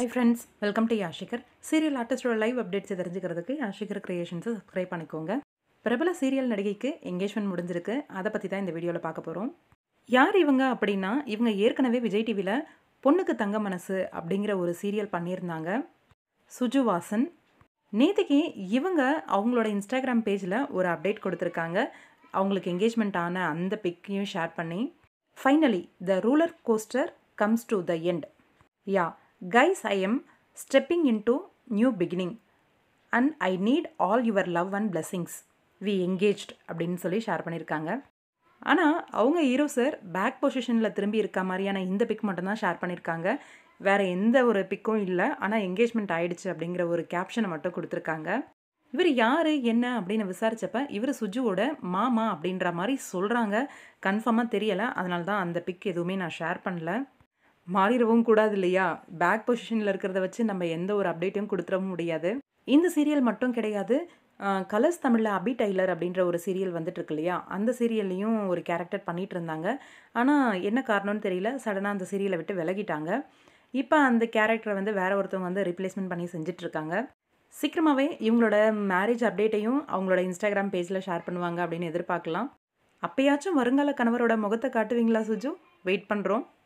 high friends welcome to Yashikar serial ஆர்டிஸ்டோட live updates தெரிஞ்சுக்கிறதுக்கு Yashikar கிரியேஷன்ஸை subscribe பண்ணிக்கோங்க பிரபல சீரியல் நடிகைக்கு என்கேஜ்மெண்ட் முடிஞ்சிருக்கு அதை பற்றி தான் இந்த வீடியோவில் பார்க்க போகிறோம் யார் இவங்க அப்படின்னா இவங்க ஏற்கனவே விஜய் டிவியில் பொண்ணுக்கு தங்க மனசு அப்படிங்கிற ஒரு சீரியல் பண்ணியிருந்தாங்க சுஜுவாசன் நேற்றுக்கு இவங்க அவங்களோட இன்ஸ்டாகிராம் பேஜில் ஒரு அப்டேட் கொடுத்துருக்காங்க அவங்களுக்கு என்கேஜ்மெண்ட் ஆன அந்த பிக்கையும் ஷேர் பண்ணி finally the roller coaster comes to the end yeah guys I am stepping into new beginning and I need all your love and blessings we engaged அப்படின்னு சொல்லி ஷேர் பண்ணியிருக்காங்க ஆனால் அவங்க ஹீரோ சார் பேக் பொசிஷனில் திரும்பி இருக்க மாதிரியான இந்த பிக் மட்டும்தான் ஷேர் பண்ணியிருக்காங்க வேறு எந்த ஒரு பிக்கும் இல்லை ஆனால் என்கேஜ்மெண்ட் ஆயிடுச்சு அப்படிங்கிற ஒரு கேப்ஷனை மட்டும் கொடுத்துருக்காங்க இவர் யார் என்ன அப்படின்னு விசாரித்தப்ப இவர் சுஜுவோட மாமா அப்படின்ற மாதிரி சொல்கிறாங்க கன்ஃபார்மாக தெரியலை அதனால தான் அந்த பிக் எதுவுமே நான் ஷேர் பண்ணல மாறிடவும் கூடாது இல்லையா பேக் பொசிஷனில் இருக்கிறத வச்சு நம்ம எந்த ஒரு அப்டேட்டையும் கொடுத்துடவும் முடியாது இந்த சீரியல் மட்டும் கிடையாது கலர்ஸ் தமிழில் அபி டைலர் அப்படின்ற ஒரு சீரியல் வந்துட்டு இருக்கு இல்லையா அந்த சீரியல்லையும் ஒரு கேரக்டர் பண்ணிகிட்டு இருந்தாங்க ஆனால் என்ன காரணம்னு தெரியல சடனாக அந்த சீரியலை விட்டு விலகிட்டாங்க இப்போ அந்த கேரக்டரை வந்து வேற ஒருத்தவங்க வந்து ரீப்ளேஸ்மெண்ட் பண்ணி செஞ்சிட்ருக்காங்க சீக்கிரமாகவே இவங்களோட மேரேஜ் அப்டேட்டையும் அவங்களோட இன்ஸ்டாகிராம் பேஜில் ஷேர் பண்ணுவாங்க அப்படின்னு எதிர்பார்க்கலாம் அப்பயாச்சும் வருங்கால கணவரோட முகத்தை காட்டுவீங்களா சுஜு வெயிட் பண்ணுறோம்